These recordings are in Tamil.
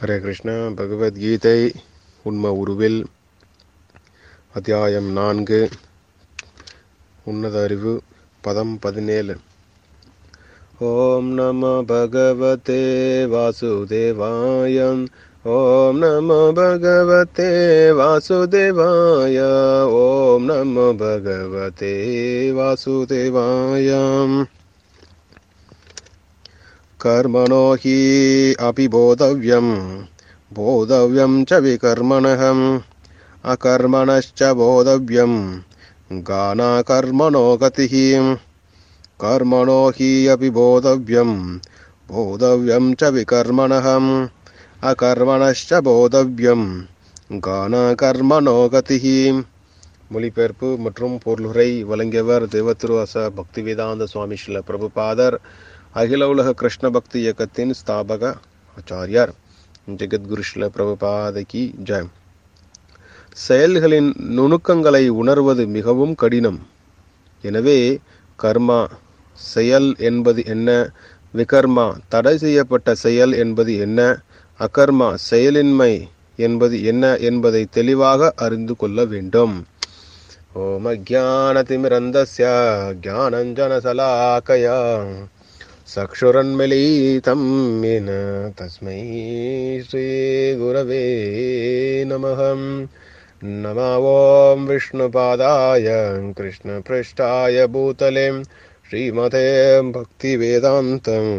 ஹரே கிருஷ்ணா பகவத்கீதை உண்ம உருவில் அத்தியாயம் நான்கு உன்னத அறிவு பதம் பதினேழு ஓம் நம பகவதே வாசுதேவாயம் ஓம் நம பகவதே வாசுதேவாய ஓம் நம பகவதே வாசுதேவாயம் कर्मणो हि अपि बोधव्यं बोधव्यं च विकर्मणहम् अकर्मणश्च बोधव्यं गानाकर्मणो गतिः कर्मणो हि अपि बोधव्यं बोधव्यं च विकर्मणहम् அகர்மணஷ்ட போதவ்யம் கானா கர்மனோ கதிஹி மொழிபெயர்ப்பு மற்றும் பொருளுரை வழங்கியவர் தேவத்திருவாச பக்திவேதாந்த சுவாமி ஸ்ரீல பிரபுபாதர் அகில உலக கிருஷ்ண பக்தி இயக்கத்தின் ஸ்தாபக ஆச்சாரியார் ஜெகத்குரு ஸ்ரீல பிரபுபாதகி ஜெயம் செயல்களின் நுணுக்கங்களை உணர்வது மிகவும் கடினம் எனவே கர்மா செயல் என்பது என்ன விகர்மா தடை செய்யப்பட்ட செயல் என்பது என்ன அகர்மா செயலின்மை என்பது என்ன என்பதை தெளிவாக அறிந்து கொள்ள வேண்டும் ஓம் அஜானதிமிரந்தஸ்ய ஜானஞ்சனசலாக்கயா சக்ஷுரன்மிலிதம் येन तस्मै श्रीगुरवे नमः नमो ॐ विष्णुपादाय कृष्णपृष्ठाय भूतले श्रीमते भक्तिवेदान्तम्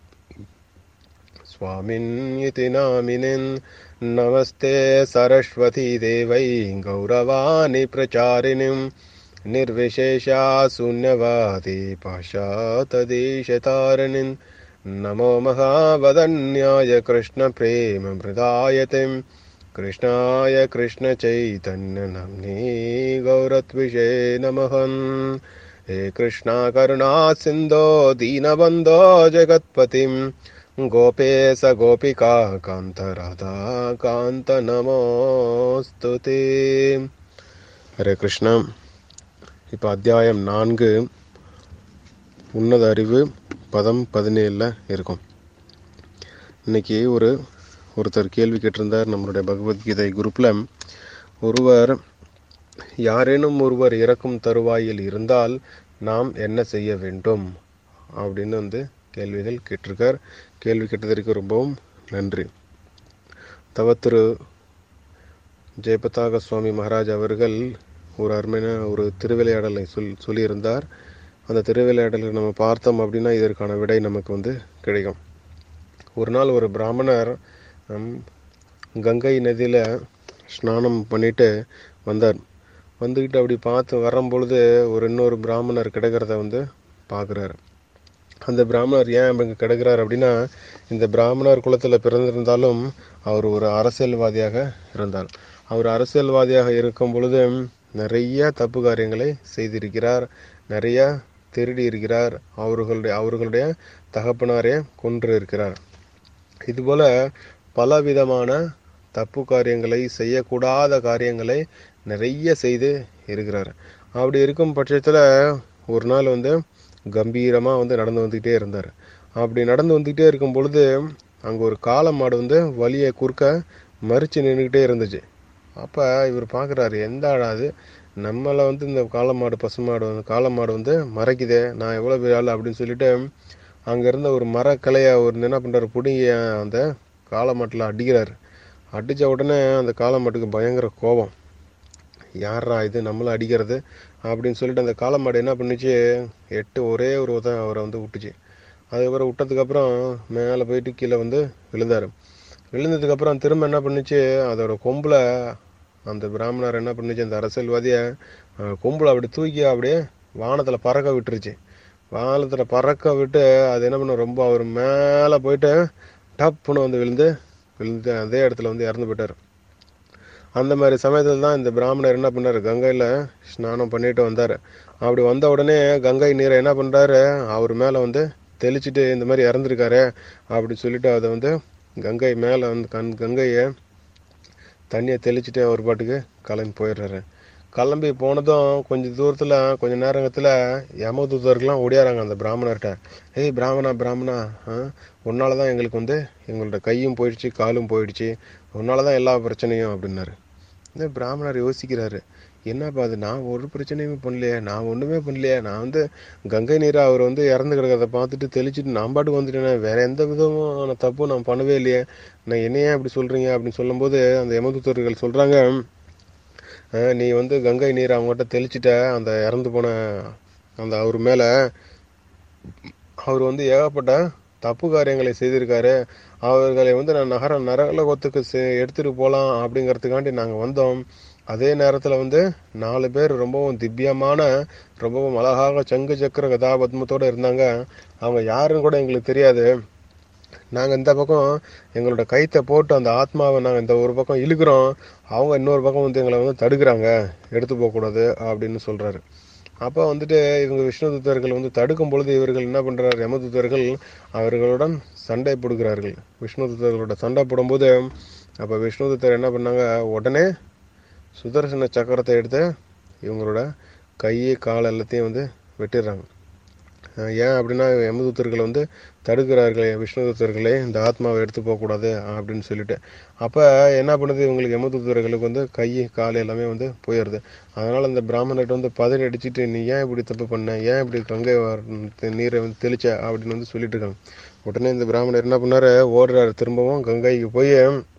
स्वामिन् इति नामिनिन् नमस्ते सरस्वतीदेवै गौरवाणि प्रचारिणीम् निर्विशेषा शून्यवादी पाशातदेशतारिणीन् नमो महावदन्याय कृष्णप्रेममृदायतिं कृष्णाय कृष्णचैतन्यनम्ने गौरत्विषे नमः हे कृष्णा करुणा सिन्धो दीनबन्धो जगत्पतिं गोपेश गोपिका कान्त राधा कान्त नमोऽस्तु ते हरे कृष्ण இப்போ அத்தியாயம் நான்கு உன்னத அறிவு பதம் பதினேழில் இருக்கும் இன்னைக்கு ஒரு ஒருத்தர் கேள்வி கேட்டிருந்தார் நம்மளுடைய பகவத்கீதை குரூப்பில் ஒருவர் யாரேனும் ஒருவர் இறக்கும் தருவாயில் இருந்தால் நாம் என்ன செய்ய வேண்டும் அப்படின்னு வந்து கேள்விகள் கேட்டிருக்கார் கேள்வி கேட்டதற்கு ரொம்பவும் நன்றி தவத்திரு ஜெயபதாக சுவாமி மகாராஜ் அவர்கள் ஒரு அருமையான ஒரு திருவிளையாடலை சொல் சொல்லியிருந்தார் அந்த திருவிளையாடலை நம்ம பார்த்தோம் அப்படின்னா இதற்கான விடை நமக்கு வந்து கிடைக்கும் ஒரு நாள் ஒரு பிராமணர் கங்கை நதியில் ஸ்நானம் பண்ணிட்டு வந்தார் வந்துக்கிட்டு அப்படி பார்த்து வரும்பொழுது ஒரு இன்னொரு பிராமணர் கிடக்கிறத வந்து பார்க்குறாரு அந்த பிராமணர் ஏன் இங்கே கிடக்கிறார் அப்படின்னா இந்த பிராமணர் குலத்தில் பிறந்திருந்தாலும் அவர் ஒரு அரசியல்வாதியாக இருந்தார் அவர் அரசியல்வாதியாக இருக்கும் பொழுது நிறைய தப்பு காரியங்களை செய்திருக்கிறார் நிறைய திருடி இருக்கிறார் அவர்களுடைய அவர்களுடைய தகப்பனாரே கொன்று இருக்கிறார் இதுபோல பல விதமான தப்பு காரியங்களை செய்யக்கூடாத காரியங்களை நிறைய செய்து இருக்கிறார் அப்படி இருக்கும் பட்சத்தில் ஒரு நாள் வந்து கம்பீரமாக வந்து நடந்து வந்துக்கிட்டே இருந்தார் அப்படி நடந்து வந்துக்கிட்டே இருக்கும் பொழுது அங்கே ஒரு காளை மாடு வந்து வழியை குறுக்க மறித்து நின்றுக்கிட்டே இருந்துச்சு அப்போ இவர் பார்க்குறாரு எந்த ஆடாது நம்மளை வந்து இந்த காளை மாடு பசு மாடு வந்து காளை மாடு வந்து மறைக்குதே நான் எவ்வளோ பெரிய ஆள் அப்படின்னு சொல்லிட்டு அங்கே இருந்த ஒரு மரக்கலையை ஒரு என்ன பண்ணுறாரு பிடிங்கி அந்த காளை மாட்டில் அடிக்கிறாரு அடித்த உடனே அந்த காளை மாட்டுக்கு பயங்கர கோபம் யாரா இது நம்மளை அடிக்கிறது அப்படின்னு சொல்லிட்டு அந்த காளை மாடு என்ன பண்ணுச்சு எட்டு ஒரே ஒரு உதம் அவரை வந்து விட்டுச்சு அதுக்கப்புறம் விட்டதுக்கப்புறம் மேலே போயிட்டு கீழே வந்து விழுந்தார் விழுந்ததுக்கப்புறம் திரும்ப என்ன பண்ணுச்சு அதோட கொம்பில் அந்த பிராமணர் என்ன பண்ணுச்சு அந்த அரசியல்வாதியை கொம்பில் அப்படி தூக்கி அப்படியே வானத்தில் பறக்க விட்டுருச்சு வானத்தில் பறக்க விட்டு அது என்ன பண்ண ரொம்ப அவர் மேலே போயிட்டு டப்புன்னு வந்து விழுந்து விழுந்து அதே இடத்துல வந்து இறந்து போயிட்டார் அந்த மாதிரி சமயத்தில் தான் இந்த பிராமணர் என்ன பண்ணார் கங்கையில் ஸ்நானம் பண்ணிட்டு வந்தார் அப்படி வந்த உடனே கங்கை நீரை என்ன பண்ணுறாரு அவர் மேலே வந்து தெளிச்சிட்டு இந்த மாதிரி இறந்துருக்காரு அப்படி சொல்லிட்டு அதை வந்து கங்கை மேலே வந்து கண் கங்கையை தண்ணியை தெளிச்சுட்டு அவர் பாட்டுக்கு கிளம்பி போயிடுறாரு கிளம்பி போனதும் கொஞ்சம் தூரத்தில் கொஞ்ச நேரத்தில் யமதூதர்கள்லாம் ஓடியாராங்க அந்த பிராமணர்கிட்ட ஏய் பிராமணா பிராமணா ஆ உன்னால தான் எங்களுக்கு வந்து எங்களோட கையும் போயிடுச்சு காலும் போயிடுச்சு உன்னால தான் எல்லா பிரச்சனையும் அப்படின்னாரு இந்த பிராமணர் யோசிக்கிறாரு என்னப்பா அது நான் ஒரு பிரச்சனையுமே பண்ணலையே நான் ஒன்றுமே பண்ணலையே நான் வந்து கங்கை நீரை அவர் வந்து இறந்து கிடக்கிறத பார்த்துட்டு தெளிச்சுட்டு நான் பாட்டுக்கு வந்துட்டேனே வேற எந்த விதமான தப்பும் நான் பண்ணவே இல்லையே நான் என்னையே அப்படி சொல்றீங்க அப்படின்னு சொல்லும்போது அந்த யமதூதர்கள் சொல்றாங்க "அஹ், நீ வந்து கங்கை நீர் அவங்ககிட்ட தெளிச்சிட்ட அந்த இறந்து போன அந்த அவர் மேல அவர் வந்து ஏகப்பட்ட தப்பு காரியங்களை செய்திருக்காரு அவர்களை வந்து நான் நகர நரகலோகத்துக்கு செ- எடுத்துட்டு போகலாம் அப்படிங்கிறதுக்காண்டி நாங்கள் வந்தோம் அதே நேரத்தில் வந்து நாலு பேர் ரொம்பவும் திவ்யமான ரொம்பவும் அழகாக சங்கு சக்கர கதாபத்மத்தோடு இருந்தாங்க அவங்க யாருன்னு கூட எங்களுக்கு தெரியாது நாங்கள் இந்த பக்கம் எங்களோட கைத்தை போட்டு அந்த ஆத்மாவை நாங்கள் இந்த ஒரு பக்கம் இழுக்கிறோம் அவங்க இன்னொரு பக்கம் வந்து எங்களை வந்து தடுக்கிறாங்க எடுத்து போகக்கூடாது அப்படின்னு சொல்கிறாரு அப்போ வந்துட்டு இவங்க விஷ்ணுதூதர்கள் வந்து தடுக்கும் பொழுது இவர்கள் என்ன பண்ணுறாரு யமதூதர்கள் அவர்களுடன் சண்டை போடுகிறார்கள் விஷ்ணுதூதர்களோட சண்டை போடும்போது அப்போ விஷ்ணுதூதர் என்ன பண்ணாங்க உடனே சுதர்சன சக்கரத்தை எடுத்து இவங்களோட கை கால் எல்லாத்தையும் வந்து வெட்டிடுறாங்க அஹ் ஏன் அப்படின்னா யமதூத்தர்கள் வந்து தடுக்கிறார்களே விஷ்ணுதூத்தர்களே இந்த ஆத்மாவை எடுத்து போகக்கூடாது அப்படின்னு சொல்லிட்டு அப்போ என்ன பண்ணுது இவங்களுக்கு யமதூத்தர்களுக்கு வந்து கை கால் எல்லாமே வந்து போயிடுது அதனால இந்த பிராமணர்கிட்ட வந்து பதறி அடிச்சிட்டு நீ ஏன் இப்படி தப்பு பண்ண ஏன் இப்படி கங்கை வர- நீரை வந்து தெளிச்ச அப்படின்னு வந்து சொல்லிட்டு இருக்காங்க உடனே இந்த பிராமணர் என்ன பண்ணாரு ஓடுறாரு திரும்பவும் கங்கைக்கு போய்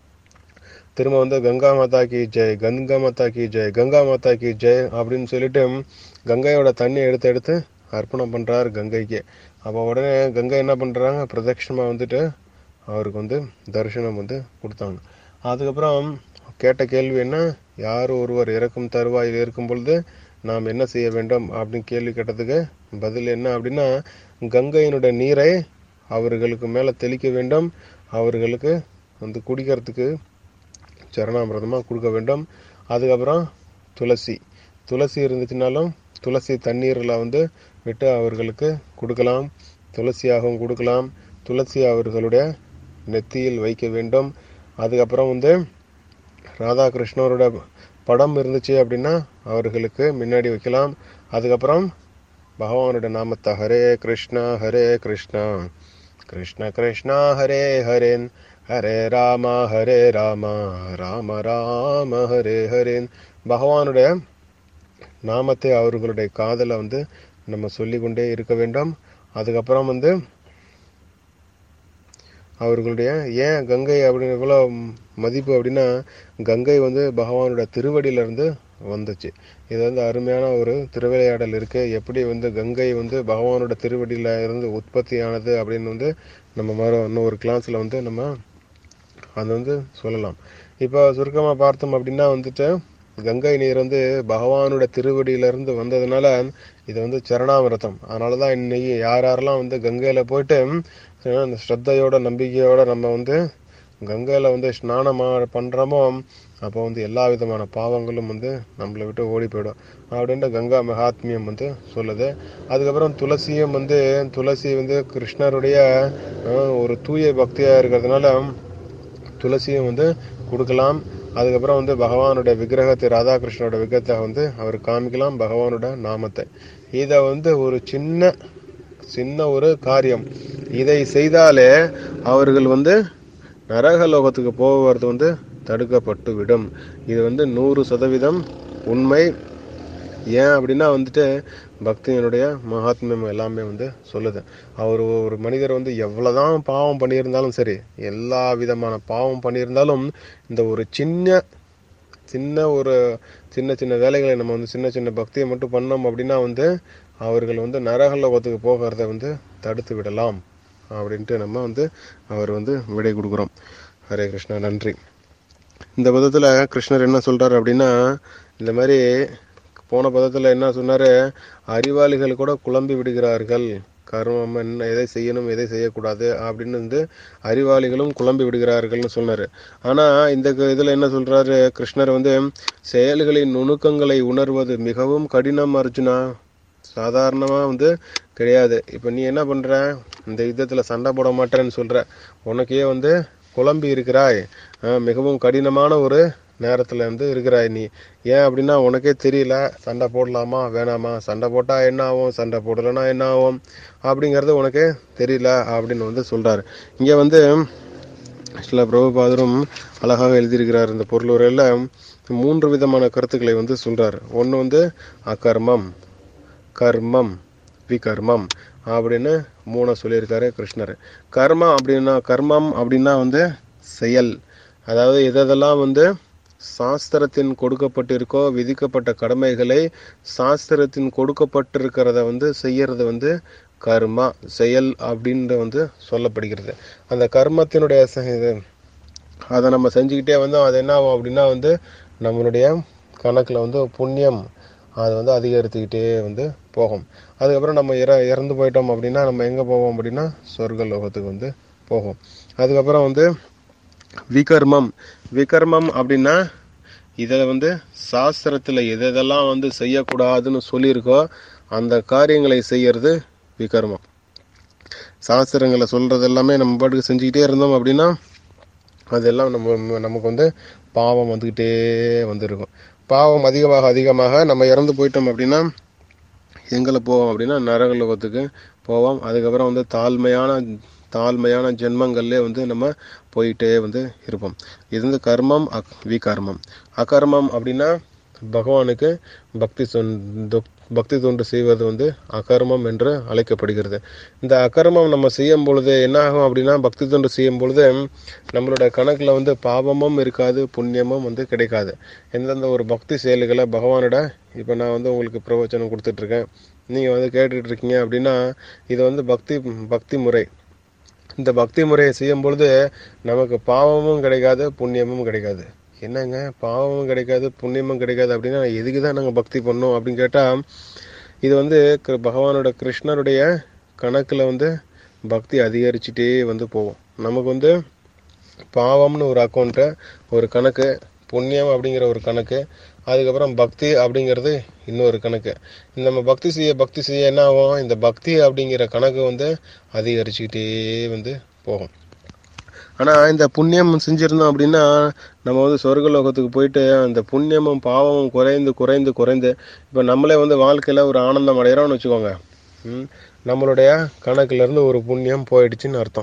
திரும்ப வந்து கங்கா மாதா கி ஜெய் கங்கா மாதா கி ஜெய் கங்கா மாதா கி ஜெய் அப்படின்னு சொல்லிட்டு கங்கையோட தண்ணியை எடுத்து எடுத்து அர்ப்பணம் பண்றாரு கங்கைக்கு அப்போ உடனே கங்கை என்ன பண்றாங்க பிரதட்சணமா வந்துட்டு அவருக்கு வந்து தரிசனம் வந்து கொடுத்தாங்க அதுக்கப்புறம் கேட்ட கேள்வி என்ன யார் ஒருவர் இறக்கும் தருவாயில் இருக்கும் பொழுது நாம் என்ன செய்ய வேண்டும் அப்படின்னு கேள்வி கேட்டதுக்கு பதில் என்ன அப்படின்னா கங்கையினுடைய நீரை அவர்களுக்கு மேலே தெளிக்க வேண்டும் அவர்களுக்கு வந்து குடிக்கிறதுக்கு சரணாமிரதமாக கொடுக்க வேண்டும் அதுக்கப்புறம் துளசி துளசி இருந்துச்சுனாலும் துளசி தண்ணீரில் வந்து விட்டு அவர்களுக்கு கொடுக்கலாம் துளசியாகவும் கொடுக்கலாம் துளசி அவர்களுடைய நெத்தியில் வைக்க வேண்டும் அதுக்கப்புறம் வந்து ராதாகிருஷ்ணரோட படம் இருந்துச்சு அப்படின்னா அவர்களுக்கு முன்னாடி வைக்கலாம் அதுக்கப்புறம் பகவானோட நாமத்தை ஹரே கிருஷ்ணா ஹரே கிருஷ்ணா கிருஷ்ண கிருஷ்ணா ஹரே ஹரேன் ஹரே ராமா ஹரே ராமா ராம ராம ஹரே ஹரேன் பகவானுடைய நாமத்தை அவர்களுடைய காதலை வந்து நம்ம சொல்லிக்கொண்டே இருக்க வேண்டும் அதுக்கப்புறம் வந்து அவர்களுடைய ஏன் கங்கை அப்படின்னு இவ்வளோ மதிப்பு அப்படின்னா கங்கை வந்து பகவானோட திருவடியில இருந்து வந்துச்சு இது வந்து அருமையான ஒரு திருவிளையாடல் இருக்கு எப்படி வந்து கங்கை வந்து பகவானோட திருவடியில இருந்து உற்பத்தி ஆனது அப்படின்னு வந்து நம்ம மறு இன்னும் ஒரு கிளாஸ்ல வந்து நம்ம அது வந்து சொல்லலாம் இப்போ சுருக்கமா பார்த்தோம் அப்படின்னா வந்துட்டு கங்கை நீர் வந்து பகவானோட திருவடியிலிருந்து வந்ததுனால இது வந்து சரணாமிரதம் அதனால தான் இன்னைக்கு யார் யாரெல்லாம் வந்து கங்கையில போயிட்டு அஹ், அந்த ஸ்ரத்தையோட நம்பிக்கையோட நம்ம வந்து கங்கையில வந்து ஸ்நானம் பண்றோமோ அப்போ வந்து எல்லா விதமான பாவங்களும் வந்து நம்மளை விட்டு ஓடி போயிடும் அப்படின்ட்டு கங்கா மகாத்மியம் வந்து சொல்லுது அதுக்கப்புறம் துளசியும் வந்து துளசி வந்து கிருஷ்ணருடைய அஹ், ஒரு தூய பக்தியா இருக்கிறதுனால துளசியும் வந்து கொடுக்கலாம் அதுக்கப்புறம் வந்து பகவானோட விக்கிரகத்தை ராதாகிருஷ்ணனோட விக்கிரகத்தை வந்து அவர் காமிக்கலாம் பகவானோட நாமத்தை இதை வந்து ஒரு சின்ன சின்ன ஒரு காரியம் இதை செய்தாலே அவர்கள் வந்து நரகலோகத்துக்கு போவது வந்து தடுக்கப்பட்டு விடும் இது வந்து நூறு சதவீதம் உண்மை ஏன் அப்படின்னா வந்துட்டு பக்தியினுடைய மகாத்மியம் எல்லாமே வந்து சொல்லுது அவர் ஒரு மனிதர் வந்து எவ்வளவுதான் பாவம் பண்ணியிருந்தாலும் சரி எல்லா விதமான பாவம் பண்ணியிருந்தாலும் இந்த ஒரு சின்ன சின்ன ஒரு சின்ன சின்ன வேலைகளை நம்ம வந்து சின்ன சின்ன பக்தியை மட்டும் பண்ணோம் அப்படின்னா வந்து அவர்கள் வந்து நரகலோகத்துக்கு போகிறத வந்து தடுத்து விடலாம் அப்படின்ட்டு நம்ம வந்து அவர் வந்து விடை கொடுக்குறோம் ஹரே கிருஷ்ணா நன்றி இந்த பதத்துல கிருஷ்ணர் என்ன சொல்றாரு அப்படின்னா இந்த மாதிரி போன பதத்துல என்ன சொன்னாரு அறிவாளிகள் கூட குழம்பி விடுகிறார்கள் கர்மம் என்ன எதை செய்யணும் எதை செய்யக்கூடாது அப்படின்னு வந்து அறிவாளிகளும் குழம்பி விடுகிறார்கள்னு சொன்னாரு ஆனா இந்த க- இதுல என்ன சொல்றாரு கிருஷ்ணர் வந்து செயல்களின் நுணுக்கங்களை உணர்வது மிகவும் கடினம் அர்ஜுனா சாதாரணமா வந்து கிடையாது இப்ப நீ என்ன பண்ற இந்த யுத்தத்துல சண்டை போட மாட்டேன்னு சொல்ற உனக்கே வந்து குழம்பி இருக்கிறாய் அஹ் மிகவும் கடினமான ஒரு நேரத்தில் வந்து இருக்கிறாய் நீ ஏன் அப்படின்னா உனக்கே தெரியல சண்டை போடலாமா வேணாமா சண்டை போட்டால் என்ன ஆகும் சண்டை போடலைன்னா என்ன ஆகும் அப்படிங்கிறது உனக்கே தெரியல அப்படின்னு வந்து சொல்கிறாரு இங்கே வந்து சில பிரபுபாதரும் அழகாக எழுதியிருக்கிறார் இந்த பொருள் உரையில் மூன்று விதமான கருத்துக்களை வந்து சொல்றார் ஒன்று வந்து அகர்மம் கர்மம் விகர்மம் அப்படின்னு மூணை சொல்லியிருக்காரு கிருஷ்ணர் கர்மா அப்படின்னா கர்மம் அப்படின்னா வந்து செயல் அதாவது எதெல்லாம் வந்து சாஸ்திரத்தின் கொடுக்கப்பட்டிருக்கோ விதிக்கப்பட்ட கடமைகளை சாஸ்திரத்தின் கொடுக்கப்பட்டிருக்கிறத வந்து செய்யறது வந்து கர்மா செயல் அப்படின்ற வந்து சொல்லப்படுகிறது அந்த கர்மத்தினுடைய ச- இது அதை நம்ம செஞ்சுக்கிட்டே வந்தோம் அது என்ன ஆகும் அப்படின்னா வந்து நம்மளுடைய கணக்கில் வந்து புண்ணியம் அது வந்து அதிகரித்துக்கிட்டே வந்து போகும் அதுக்கப்புறம் நம்ம இற இறந்து போயிட்டோம் அப்படின்னா நம்ம எங்கே போவோம் அப்படின்னா சொர்க்க லோகத்துக்கு வந்து போகும் அதுக்கப்புறம் வந்து விகர்மம் விகர்மம் அப்படின்னா இதில் வந்து சாஸ்திரத்தில் எது எதெல்லாம் வந்து செய்யக்கூடாதுன்னு சொல்லியிருக்கோ அந்த காரியங்களை செய்யறது விகர்மம் சாஸ்திரங்களை சொல்றது எல்லாமே நம்ம பாட்டுக்கு செஞ்சுக்கிட்டே இருந்தோம் அப்படின்னா அதெல்லாம் நம்ம நமக்கு வந்து பாவம் வந்துக்கிட்டே வந்துருக்கும் பாவம் அதிகமாக அதிகமாக நம்ம இறந்து போயிட்டோம் அப்படின்னா எங்களை போவோம் அப்படின்னா நரகலோகத்துக்கு போவோம் அதுக்கப்புறம் வந்து தாழ்மையான தாழ்மையான ஜென்மங்கள்லே வந்து நம்ம போயிட்டே வந்து இருப்போம் இது வந்து கர்மம் அக் விகர்மம் அகர்மம் அப்படின்னா பகவானுக்கு பக்தி சொந்த பக்தி தொண்டு செய்வது வந்து அகர்மம் என்று அழைக்கப்படுகிறது இந்த அகர்மம் நம்ம செய்யும் பொழுது என்ன ஆகும் அப்படின்னா பக்தி தொண்டு செய்யும் பொழுது நம்மளோட கணக்கில் வந்து பாவமும் இருக்காது புண்ணியமும் வந்து கிடைக்காது எந்தெந்த ஒரு பக்தி செயல்களை பகவானோட இப்போ நான் வந்து உங்களுக்கு பிரவச்சனம் கொடுத்துட்ருக்கேன் நீங்கள் வந்து கேட்டுட்டு இருக்கீங்க அப்படின்னா இது வந்து பக்தி பக்தி முறை இந்த பக்தி முறையை செய்யும் பொழுது நமக்கு பாவமும் கிடைக்காது புண்ணியமும் கிடைக்காது என்னங்க பாவமும் கிடைக்காது புண்ணியமும் கிடைக்காது அப்படின்னா எதுக்கு தான் நாங்கள் பக்தி பண்ணோம் அப்படின்னு கேட்டால் இது வந்து கிரு- பகவானோட கிருஷ்ணருடைய கணக்கில் வந்து பக்தி அதிகரிச்சுட்டே வந்து போகும் நமக்கு வந்து பாவம்னு ஒரு அக்கௌண்ட்டு ஒரு கணக்கு புண்ணியம் அப்படிங்கிற ஒரு கணக்கு அதுக்கப்புறம் பக்தி அப்படிங்கிறது இன்னொரு கணக்கு இந்த நம்ம பக்தி செய்ய பக்தி செய்ய என்ன ஆகும் இந்த பக்தி அப்படிங்கிற கணக்கு வந்து அதிகரிச்சுக்கிட்டே வந்து போகும் ஆனால் இந்த புண்ணியம் செஞ்சிருந்தோம் அப்படின்னா நம்ம வந்து சொர்க்க லோகத்துக்கு போயிட்டு அந்த புண்ணியமும் பாவமும் குறைந்து குறைந்து குறைந்து இப்போ நம்மளே வந்து வாழ்க்கையில் ஒரு ஆனந்தம் அடைகிறோம்னு வச்சுக்கோங்க ம், நம்மளுடைய கணக்குல இருந்து ஒரு புண்ணியம் போயிடுச்சுன்னு அர்த்தம்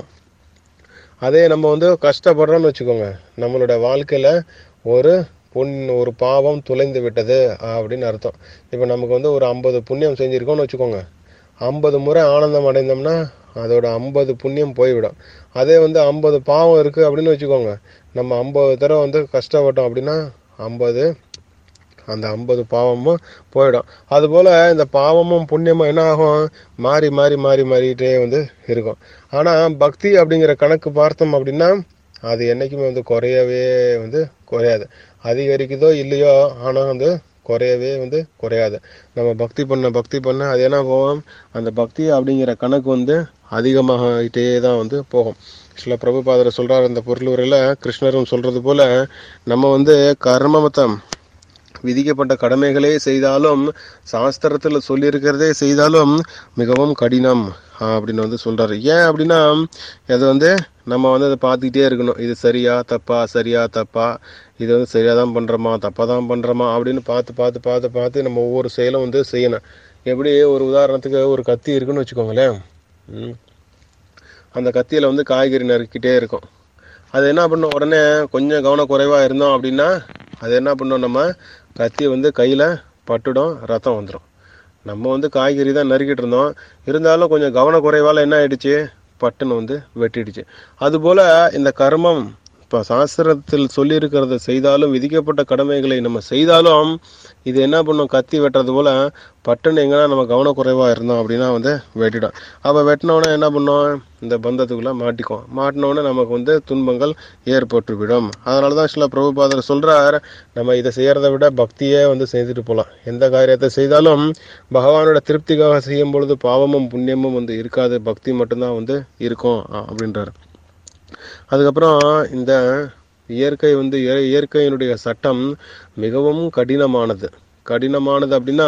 அதே நம்ம வந்து கஷ்டப்படுறோம்னு வச்சுக்கோங்க நம்மளோட வாழ்க்கையில ஒரு புண் ஒரு பாவம் துளைந்து விட்டது அப்படின்னு அர்த்தம் இப்போ நமக்கு வந்து ஒரு ஐம்பது புண்ணியம் செஞ்சிருக்கோம்னு வச்சுக்கோங்க ஐம்பது முறை ஆனந்தம் அடைந்தோம்னா அதோட ஐம்பது புண்ணியம் போய்விடும் அதே வந்து ஐம்பது பாவம் இருக்கு அப்படின்னு வச்சுக்கோங்க நம்ம ஐம்பது தடவை வந்து கஷ்டப்பட்டோம் அப்படின்னா ஐம்பது அந்த ஐம்பது பாவமும் போயிடும் அதுபோல் இந்த பாவமும் புண்ணியமும் என்ன ஆகும் மாறி மாறி மாறி மாறிட்டே வந்து இருக்கும் ஆனால் பக்தி அப்படிங்கிற கணக்கு பார்த்தோம் அப்படின்னா அது என்றைக்குமே வந்து குறையவே வந்து குறையாது அதிகரிக்குதோ இல்லையோ ஆனால் வந்து குறையவே வந்து குறையாது நம்ம பக்தி பண்ண பக்தி பண்ண அது என்ன போகும் அந்த பக்தி அப்படிங்கிற கணக்கு வந்து அதிகமாகிட்டே தான் வந்து போகும் சில பிரபுபாதர் சொல்றார் இந்த பொருள் உரையில கிருஷ்ணரும் சொல்றது போல நம்ம வந்து கர்மமத்தம் விதிக்கப்பட்ட கடமைகளே செய்தாலும் சாஸ்திரத்தில் சொல்லியிருக்கிறதே செய்தாலும் மிகவும் கடினம் ஆஹ் அப்படின்னு வந்து சொல்றாரு ஏன் அப்படின்னா அது வந்து நம்ம வந்து அதை பார்த்துக்கிட்டே இருக்கணும் இது சரியா தப்பா சரியா தப்பா இது வந்து சரியா தான் பண்றோமா தப்பா தான் பண்றோமா அப்படின்னு பார்த்து பார்த்து பார்த்து பார்த்து நம்ம ஒவ்வொரு செயலும் வந்து செய்யணும் எப்படி ஒரு உதாரணத்துக்கு ஒரு கத்தி இருக்குன்னு வச்சுக்கோங்களேன் ம். அந்த கத்தியில வந்து காய்கறி நறுக்கிட்டே இருக்கும் அது என்ன பண்ணும் உடனே கொஞ்சம் கவனக்குறைவா இருந்தோம் அப்படின்னா அது என்ன பண்ணும் நம்ம கத்தி வந்து கையில பட்டுடும் ரத்தம் வந்துடும் நம்ம வந்து காய்கறி தான் நறுக்கிட்டு இருந்தோம் இருந்தாலும் கொஞ்சம் கவனக்குறைவால என்ன ஆயிடுச்சு பட்டுன்னு வந்து வெட்டிடுச்சு அதுபோல இந்த கர்மம் இப்போ சாஸ்திரத்தில் சொல்லியிருக்கிறத செய்தாலும் விதிக்கப்பட்ட கடமைகளை நம்ம செய்தாலும் இது என்ன பண்ணும் கத்தி வெட்டுறது போல பட்டுன்னு எங்கன்னா நம்ம கவனக்குறைவாக இருந்தோம் அப்படின்னா வந்து வெட்டிடும் அப்போ வெட்டினோடனே என்ன பண்ணோம் இந்த பந்தத்துக்குள்ளே மாட்டிக்கும் மாட்டினோடனே நமக்கு வந்து துன்பங்கள் ஏற்பட்டுவிடும் அதனால தான் சில பிரபுபாதர் சொல்றார் நம்ம இதை செய்யறதை விட பக்தியே வந்து செய்துட்டு போகலாம் எந்த காரியத்தை செய்தாலும் பகவானோட திருப்திக்காக செய்யும் பொழுது பாவமும் புண்ணியமும் வந்து இருக்காது பக்தி மட்டும்தான் வந்து இருக்கும் அ- அப்படின்றாரு அதுக்கப்புறம் இந்த இயற்கை வந்து இய- இயற்கையினுடைய சட்டம் மிகவும் கடினமானது கடினமானது அப்படின்னா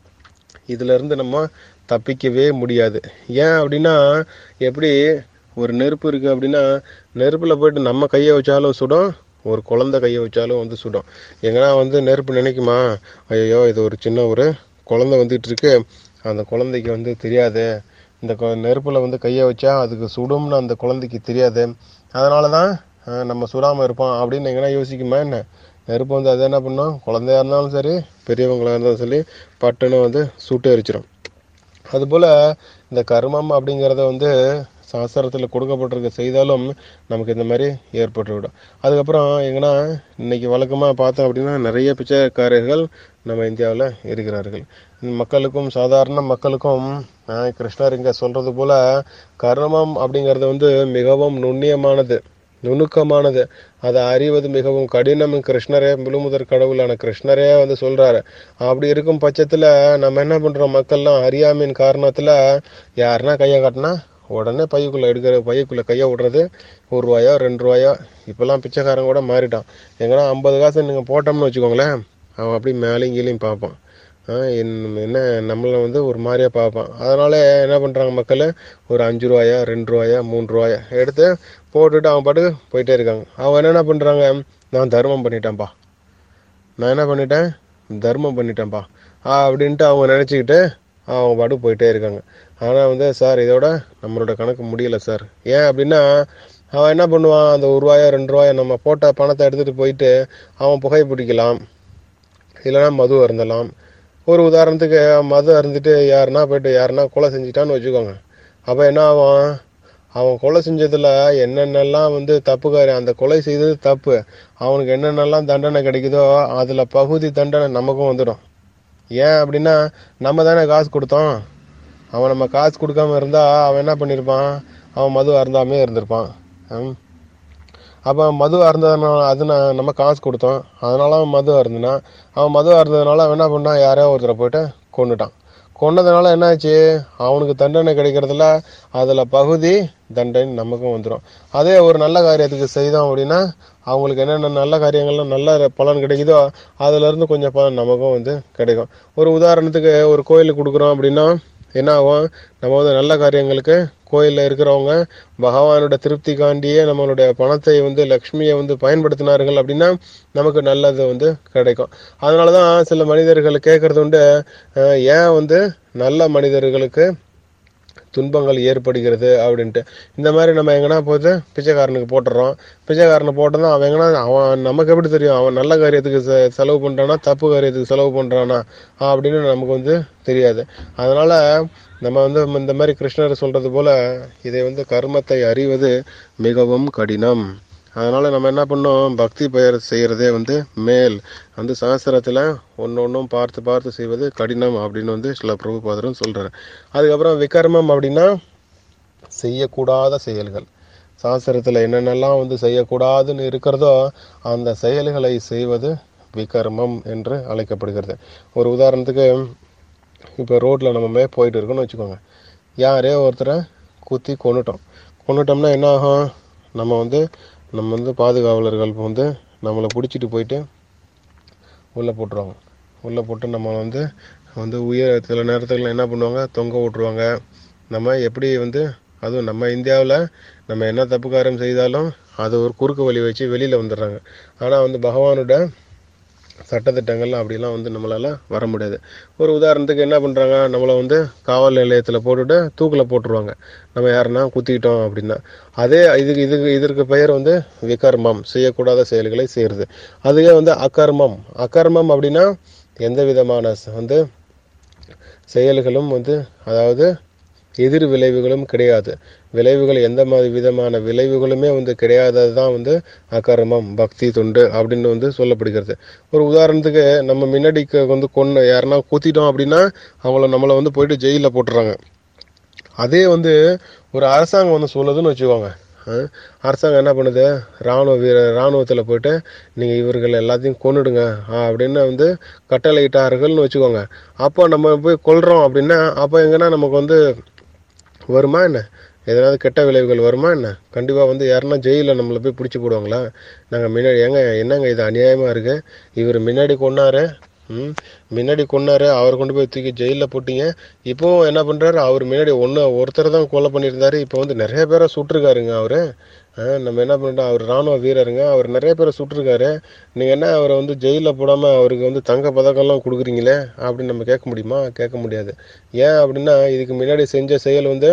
இதுல இருந்து நம்ம தப்பிக்கவே முடியாது ஏன் அப்படின்னா எப்படி ஒரு நெருப்பு இருக்கு அப்படின்னா நெருப்புல போயிட்டு நம்ம கையை வச்சாலும் சுடும் ஒரு குழந்தை கையை வச்சாலும் வந்து சுடும் எங்கன்னா வந்து நெருப்பு நினைக்குமா ஐயோ இது ஒரு சின்ன ஒரு குழந்தை வந்துட்டு இருக்கு அந்த குழந்தைக்கு வந்து தெரியாது இந்த கொ- நெருப்புல வந்து கையை வச்சா அதுக்கு சுடும்னு அந்த குழந்தைக்கு தெரியாது அதனால தான் அஹ், நம்ம சுடாம இருப்போம் அப்படின்னு எங்கன்னா யோசிக்குமா என்ன நெருப்பு வந்து அது என்ன பண்ணும் குழந்தையா இருந்தாலும் சரி பெரியவங்களா இருந்தாலும் சரி பட்டுன்னு வந்து சுட்டு எரிச்சிடும் அதுபோல இந்த கர்மம் அப்படிங்கிறத வந்து சாஸ்திரத்தில் கொடுக்கப்பட்டிருக்க செய்தாலும் நமக்கு இந்த மாதிரி ஏற்பட்டுவிடும் அதுக்கப்புறம் எங்கன்னா இன்னைக்கு வழக்கமாக பார்த்தோம் அப்படின்னா நிறைய பிச்சைக்காரர்கள் நம்ம இந்தியாவில் இருக்கிறார்கள் இந்த மக்களுக்கும் சாதாரண மக்களுக்கும் ஆஹ், கிருஷ்ணர் இங்கே சொல்றது போல கர்மம் அப்படிங்கிறது வந்து மிகவும் நுண்ணியமானது நுணுக்கமானது அதை அறிவது மிகவும் கடினம் கிருஷ்ணரே முழுமுதற் கடவுளான கிருஷ்ணரே வந்து சொல்றாரு அப்படி இருக்கும் பட்சத்துல நம்ம என்ன பண்றோம் மக்கள்லாம் அறியாமையின் காரணத்துல யாருன்னா கையை காட்டினா உடனே பையக்குள்ள எடுக்கிற பையக்குள்ள கையை விடுறது ஒரு ரூபாயோ ரெண்டு ரூபாயோ இப்பெல்லாம் பிச்சைக்காரன் கூட மாறிட்டான் எங்கன்னா ஐம்பது காசு நீங்க போட்டோம்னு வச்சுக்கோங்களேன் அவன் அப்படி மேலேயும் கீழேயும் பார்ப்பான் ஆஹ் என்ன என்ன நம்மளை வந்து ஒரு மாதிரியா பார்ப்பான் அதனால என்ன பண்றாங்க மக்கள் ஒரு அஞ்சு ரூபாயா ரெண்டு ரூபாயா மூணு ரூபாயா எடுத்து போட்டுட்டு அவன் பாட்டுக்கு போயிட்டே இருக்காங்க அவன் என்ன பண்றாங்க நான் தர்மம் பண்ணிட்டேன்ப்பா நான் என்ன பண்ணிட்டேன் தர்மம் பண்ணிட்டேன்ப்பா ஆ அப்படின்ட்டு அவங்க நினச்சிக்கிட்டு அவங்க பாட்டுக்கு போயிட்டே இருக்காங்க ஆனால் வந்து சார் இதோட நம்மளோட கணக்கு முடியல சார் ஏன் அப்படின்னா அவன் என்ன பண்ணுவான் அந்த ஒரு ரூபாயோ ரெண்டு ரூபாயோ நம்ம போட்ட பணத்தை எடுத்துகிட்டு போயிட்டு அவன் புகை பிடிக்கலாம் இல்லைன்னா மது அருந்தலாம் ஒரு உதாரணத்துக்கு மது அருந்துட்டு யாருன்னா போயிட்டு யாருன்னா கொலை செஞ்சிட்டான்னு வச்சுக்கோங்க அப்போ என்ன ஆகும் அவன் கொலை செஞ்சதுல என்னென்னலாம் வந்து தப்பு காரியம் அந்த கொலை செய்தது தப்பு அவனுக்கு என்னென்னலாம் தண்டனை கிடைக்குதோ அதுல பகுதி தண்டனை நமக்கும் வந்துடும் ஏன் அப்படின்னா நம்ம தானே காசு கொடுத்தோம் அவன் நம்ம காசு கொடுக்காம இருந்தா அவன் என்ன பண்ணியிருப்பான் அவன் மது அருந்தாமே இருந்திருப்பான் ஹம். அப்போ மது அருந்ததுனால அது நான் நம்ம காசு கொடுத்தோம் அதனால அவன் மது அருந்தினான் அவன் மது அருந்ததுனால அவன் என்ன பண்ணான் யாரையோ ஒருத்தரை போயிட்டு கொன்னுட்டான் கொன்னதுனால என்னாச்சு அவனுக்கு தண்டனை கிடைக்கிறதுல அதுல பகுதி தண்டனை நமக்கும் வந்துடும் அதே ஒரு நல்ல காரியத்துக்கு செய்தோம் அப்படின்னா அவங்களுக்கு என்னென்ன நல்ல காரியங்கள்லாம் நல்ல பலன் கிடைக்குதோ அதுல இருந்து கொஞ்சம் பலன் நமக்கும் வந்து கிடைக்கும் ஒரு உதாரணத்துக்கு ஒரு கோயிலுக்கு கொடுக்குறோம் அப்படின்னா என்ன ஆகும் நம்ம வந்து நல்ல காரியங்களுக்கு கோயில்ல இருக்கிறவங்க பகவானோட திருப்திக்காண்டியே நம்மளுடைய பணத்தை வந்து லக்ஷ்மியை வந்து பயன்படுத்தினார்கள் அப்படின்னா நமக்கு நல்லது வந்து கிடைக்கும் அதனாலதான் சில மனிதர்கள் கேட்கறது உண்டு அஹ் ஏன் வந்து நல்ல மனிதர்களுக்கு துன்பங்கள் ஏற்படுகிறது அப்படின்ட்டு இந்த மாதிரி நம்ம எங்கன்னா போயிட்டு பிச்சைக்காரனுக்கு போட்டுறோம் பிச்சைக்காரனை போட்டோம்னா அவன் எங்கன்னா அவன் நமக்கு எப்படி தெரியும் அவன் நல்ல காரியத்துக்கு செ- செலவு பண்றானா தப்பு காரியத்துக்கு செலவு பண்றானா அப்படின்னு நமக்கு வந்து தெரியாது அதனால நம்ம வந்து இந்த மாதிரி கிருஷ்ணர் சொல்றது போல இதை வந்து கர்மத்தை அறிவது மிகவும் கடினம் அதனால நம்ம என்ன பண்ணோம் பக்தி பெயர் செய்யறதே வந்து மேல் வந்து சாஸ்திரத்துல ஒன்னு ஒன்றும் பார்த்து பார்த்து செய்வது கடினம் அப்படின்னு வந்து சில பிரபுபாதரும் சொல்றாரு அதுக்கப்புறம் விகர்மம் அப்படின்னா செய்யக்கூடாத செயல்கள் சாஸ்திரத்துல என்னென்னலாம் வந்து செய்யக்கூடாதுன்னு இருக்கிறதோ அந்த செயல்களை செய்வது விகர்மம் என்று அழைக்கப்படுகிறது ஒரு உதாரணத்துக்கு இப்போ ரோட்ல நம்ம மே போயிட்டு இருக்கோம்னு வச்சுக்கோங்க யாரே ஒருத்தரை குத்தி கொன்னுட்டோம் கொன்னுட்டோம்னா என்ன ஆகும் நம்ம வந்து நம்ம வந்து பாதுகாவலர்கள் வந்து நம்மளை பிடிச்சிட்டு போயிட்டு உள்ளே போட்டுருவாங்க உள்ளே போட்டு நம்ம வந்து வந்து உயர் சில நேரத்துல என்ன பண்ணுவாங்க தொங்க விட்டுருவாங்க நம்ம எப்படி வந்து அதுவும் நம்ம இந்தியாவில் நம்ம என்ன தப்பு காரியம் செய்தாலும் அது ஒரு குறுக்கு வழி வச்சு வெளியில் வந்துடுறாங்க ஆனால் வந்து பகவானோட சட்டத்திட்டங்கள்லாம் அப்படிலாம் வந்து நம்மளால வர முடியாது ஒரு உதாரணத்துக்கு என்ன பண்றாங்க நம்மளை வந்து காவல் நிலையத்தில் போட்டுட்டு தூக்கில் போட்டுருவாங்க நம்ம யாருன்னா குத்திக்கிட்டோம் அப்படின்னா அதே இதுக்கு இதுக்கு இதற்கு பெயர் வந்து விகர்மம் செய்யக்கூடாத செயல்களை செய்யறது அதுவே வந்து அகர்மம் அகர்மம் அப்படின்னா எந்த விதமான ச- வந்து செயல்களும் வந்து அதாவது எதிர் விளைவுகளும் கிடையாது விளைவுகள் எந்த மாதிரி விதமான விளைவுகளுமே வந்து கிடையாதது தான் வந்து அகர்மம் பக்தி தொண்டு அப்படின்னு வந்து சொல்லப்படுகிறது ஒரு உதாரணத்துக்கு நம்ம முன்னாடிக்கு வந்து கொண்டு யாருன்னா குத்திட்டோம் அப்படின்னா அவங்கள நம்மளை வந்து போயிட்டு ஜெயிலில் போட்டுறாங்க அதே வந்து ஒரு அரசாங்கம் வந்து சொல்லுதுன்னு வச்சுக்கோங்க அஹ், அரசாங்கம் என்ன பண்ணுது ராணுவ வீர ராணுவத்தில் போயிட்டு நீங்கள் இவர்கள் எல்லாத்தையும் கொன்னுடுங்க அஹ், அப்படின்னு வந்து கட்டளையிட்டார்கள்னு வச்சுக்கோங்க அப்போ நம்ம போய் கொல்றோம் அப்படின்னா அப்போ எங்கன்னா நமக்கு வந்து வருமா என்ன எதனாவது கெட்ட விளைவுகள் வருமா என்ன கண்டிப்பாக வந்து யாருன்னா ஜெயிலில் நம்மளை போய் பிடிச்சி போடுவாங்களா நாங்கள் முன்னாடி ஏங்க என்னங்க இது அநியாயமாக இருக்கு இவர் முன்னாடி கொன்னாரு ம் முன்னாடி கொன்னாரு அவர் கொண்டு போய் தூக்கி ஜெயிலில் போட்டீங்க இப்போவும் என்ன பண்ணுறாரு அவர் முன்னாடி ஒன்று ஒருத்தர் தான் கொலை பண்ணியிருந்தாரு இப்போ வந்து நிறைய பேரை சுட்டிருக்காருங்க அவர் அஹ் நம்ம என்ன பண்ணிட்டோம் அவர் ராணுவ வீரருங்க அவர் நிறைய பேரை சுட்டிருக்காரு நீங்கள் என்ன அவரை வந்து ஜெயிலில் போடாமல் அவருக்கு வந்து தங்க பதக்கம்லாம் கொடுக்குறீங்களே அப்படின்னு நம்ம கேட்க முடியுமா கேட்க முடியாது ஏன் அப்படின்னா இதுக்கு முன்னாடி செஞ்ச செயல் வந்து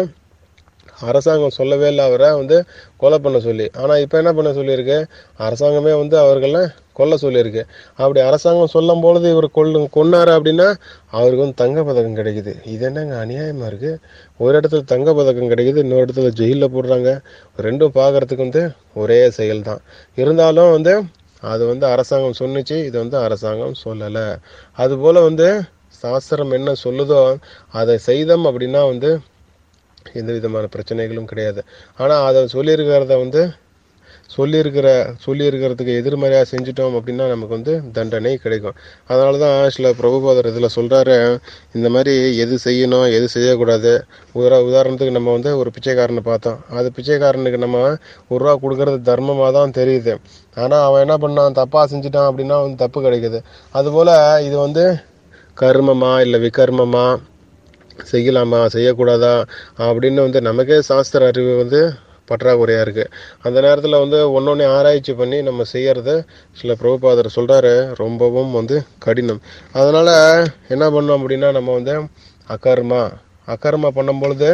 அரசாங்கம் சொல்லவே இல்லை அவரை வந்து கொலை பண்ண சொல்லி ஆனால் இப்போ என்ன பண்ண சொல்லியிருக்கு அரசாங்கமே வந்து அவர்களை கொல்ல சொல்லியிருக்கு அப்படி அரசாங்கம் சொல்லும் பொழுது இவர் கொல்லு கொன்னாரு அப்படின்னா அவருக்கு வந்து தங்க பதக்கம் கிடைக்குது இது என்னங்க அநியாயமாக இருக்குது ஒரு இடத்துல தங்க பதக்கம் கிடைக்குது இன்னொரு இடத்துல ஜெயிலில் போடுறாங்க ரெண்டும் பார்க்கறதுக்கு வந்து ஒரே செயல் தான் இருந்தாலும் வந்து அது வந்து அரசாங்கம் சொன்னுச்சு இது வந்து அரசாங்கம் சொல்லலை அதுபோல் வந்து சாஸ்திரம் என்ன சொல்லுதோ அதை செய்தோம் அப்படின்னா வந்து எந்த விதமான பிரச்சனைகளும் கிடையாது ஆனால் அதை சொல்லியிருக்கிறத வந்து சொல்லியிருக்கிற சொல்லியிருக்கிறதுக்கு எதிர்மறையாக செஞ்சிட்டோம் அப்படின்னா நமக்கு வந்து தண்டனை கிடைக்கும் அதனால தான் சில பிரபுபாதர் இதில் சொல்கிறாரு இந்த மாதிரி எது செய்யணும் எது செய்யக்கூடாது உதா உதாரணத்துக்கு நம்ம வந்து ஒரு பிச்சைக்காரனை பார்த்தோம் அது பிச்சைக்காரனுக்கு நம்ம ஒரு ரூபா கொடுக்கறது தர்மமாக தான் தெரியுது ஆனால் அவன் என்ன பண்ணான் தப்பாக செஞ்சுட்டான் அப்படின்னா வந்து தப்பு கிடைக்குது அதுபோல் இது வந்து கர்மமா இல்லை விகர்மமா செய்யலாமா செய்யக்கூடாதா அப்படின்னு வந்து நமக்கே சாஸ்திர அறிவு வந்து பற்றாக்குறையாக இருக்குது அந்த நேரத்தில் வந்து ஒன்றொன்னே ஆராய்ச்சி பண்ணி நம்ம செய்யறது சில பிரபுபாதர் சொல்கிறாரு ரொம்பவும் வந்து கடினம் அதனால் என்ன பண்ணோம் அப்படின்னா நம்ம வந்து அகர்மா அகர்மா பண்ணும் பொழுது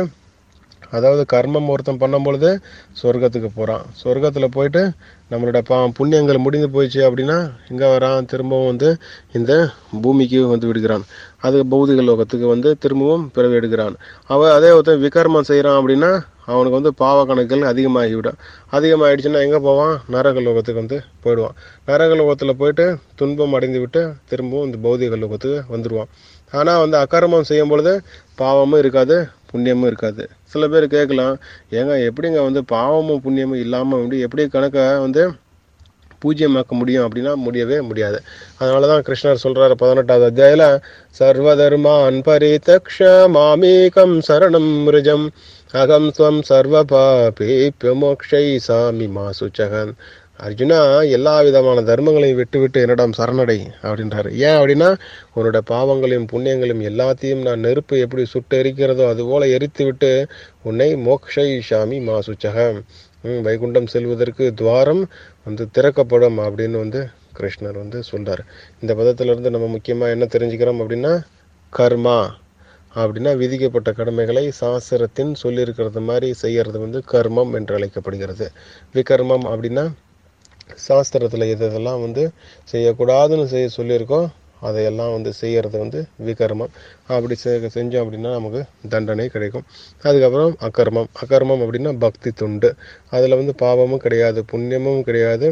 அதாவது கர்மம் ஒருத்தன் பண்ணும் பொழுது சொர்க்கத்துக்கு போகிறான் சொர்க்கத்தில் போயிட்டு நம்மளோட பா புண்ணியங்கள் முடிந்து போயிடுச்சு அப்படின்னா இங்கே வரான் திரும்பவும் வந்து இந்த பூமிக்கு வந்து விடுகிறான் அது பௌதிக லோகத்துக்கு வந்து திரும்பவும் பிறவி எடுக்கிறான் அவன் அதே ஒருத்தன் விகர்மம் செய்கிறான் அப்படின்னா அவனுக்கு வந்து பாவ கணக்குகள் அதிகமாகிவிடும் அதிகமாகிடுச்சுன்னா எங்கே போவான் நரக லோகத்துக்கு வந்து போயிடுவான் நரக லோகத்தில் போயிட்டு துன்பம் அடைந்து விட்டு திரும்பவும் இந்த பௌதிக லோகத்துக்கு வந்துடுவான் ஆனால் வந்து அக்கர்மம் செய்யும் பொழுது பாவமும் இருக்காது புண்ணியமும் இருக்காது சில பேர் கேட்கலாம் ஏங்க எப்படிங்க வந்து பாவமும் புண்ணியமும் இல்லாமல் வந்து எப்படி கணக்கை வந்து பூஜ்யமாக்க முடியும் அப்படின்னா முடியவே முடியாது அதனால தான் கிருஷ்ணர் சொல்றாரு பதினெட்டாவது அத்தியாயில சர்வதர்மான் பரிதக்ஷ மாமேகம் சரணம் மிருஜம் அகம் ஸ்வம் சர்வ பாபேப்ய மோக்ஷை சாமி மாசுச்சகன் அர்ஜுனா எல்லா விதமான தர்மங்களையும் விட்டு விட்டு என்னிடம் சரணடை அப்படின்றாரு ஏன் அப்படின்னா உன்னோட பாவங்களையும் புண்ணியங்களையும் எல்லாத்தையும் நான் நெருப்பு எப்படி சுட்டு எரிக்கிறதோ அதுபோல எரித்து விட்டு உன்னை மோக்ஷை சாமி மாசுச்சகம் ம், வைகுண்டம் செல்வதற்கு துவாரம் வந்து திறக்கப்படும் அப்படின்னு வந்து கிருஷ்ணர் வந்து சொல்றார் இந்த பதத்திலிருந்து நம்ம முக்கியமாக என்ன தெரிஞ்சுக்கிறோம் அப்படின்னா கர்மா அப்படின்னா விதிக்கப்பட்ட கடமைகளை சாஸ்திரத்தின் சொல்லியிருக்கிறது மாதிரி செய்யறது வந்து கர்மம் என்று அழைக்கப்படுகிறது விகர்மம் அப்படின்னா சாஸ்திரத்தில் எது எதெல்லாம் வந்து செய்யக்கூடாதுன்னு செய்ய சொல்லியிருக்கோ அதையெல்லாம் வந்து செய்யறது வந்து விகர்மம் அப்படி செ- செஞ்சோம் அப்படின்னா நமக்கு தண்டனை கிடைக்கும் அதுக்கப்புறம் அகர்மம் அகர்மம் அப்படின்னா பக்தி துண்டு அதில் வந்து பாவமும் கிடையாது புண்ணியமும் கிடையாது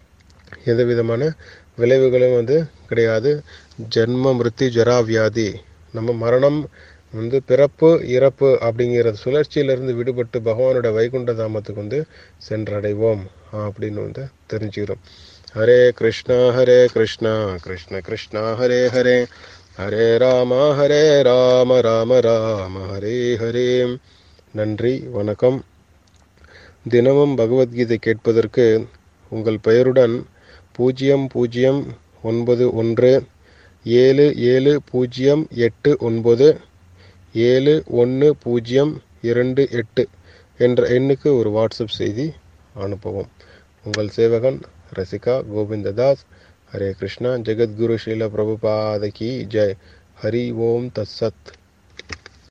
எந்த விதமான விளைவுகளும் வந்து கிடையாது ஜென்ம மிருத்தி ஜரா வியாதி நம்ம மரணம் வந்து பிறப்பு இறப்பு அப்படிங்கிற சுழற்சியிலிருந்து விடுபட்டு பகவானோட வைகுண்ட தாமத்துக்கு வந்து சென்றடைவோம் அப்படின்னு வந்து தெரிஞ்சுக்கிறோம் ஹரே கிருஷ்ணா ஹரே கிருஷ்ணா கிருஷ்ண கிருஷ்ணா ஹரே ஹரே ஹரே ராம ஹரே ராம ராம ராம ஹரே ஹரே நன்றி வணக்கம் தினமும் பகவத்கீதை கேட்பதற்கு உங்கள் பெயருடன் பூஜ்ஜியம் பூஜ்ஜியம் ஒன்பது ஒன்று ஏழு ஏழு பூஜ்ஜியம் எட்டு ஒன்பது ஏழு ஒன்று பூஜ்ஜியம் இரண்டு எட்டு என்ற எண்ணுக்கு ஒரு வாட்ஸ்அப் செய்தி அனுப்பவும் உங்கள் சேவகன் ரசிகா கோவிந்ததாஸ் ஹரே கிருஷ்ணா ஜெகத்குரு ஸ்ரீல பிரபுபாதகி ஜெய் ஹரி ஓம் தத்சத்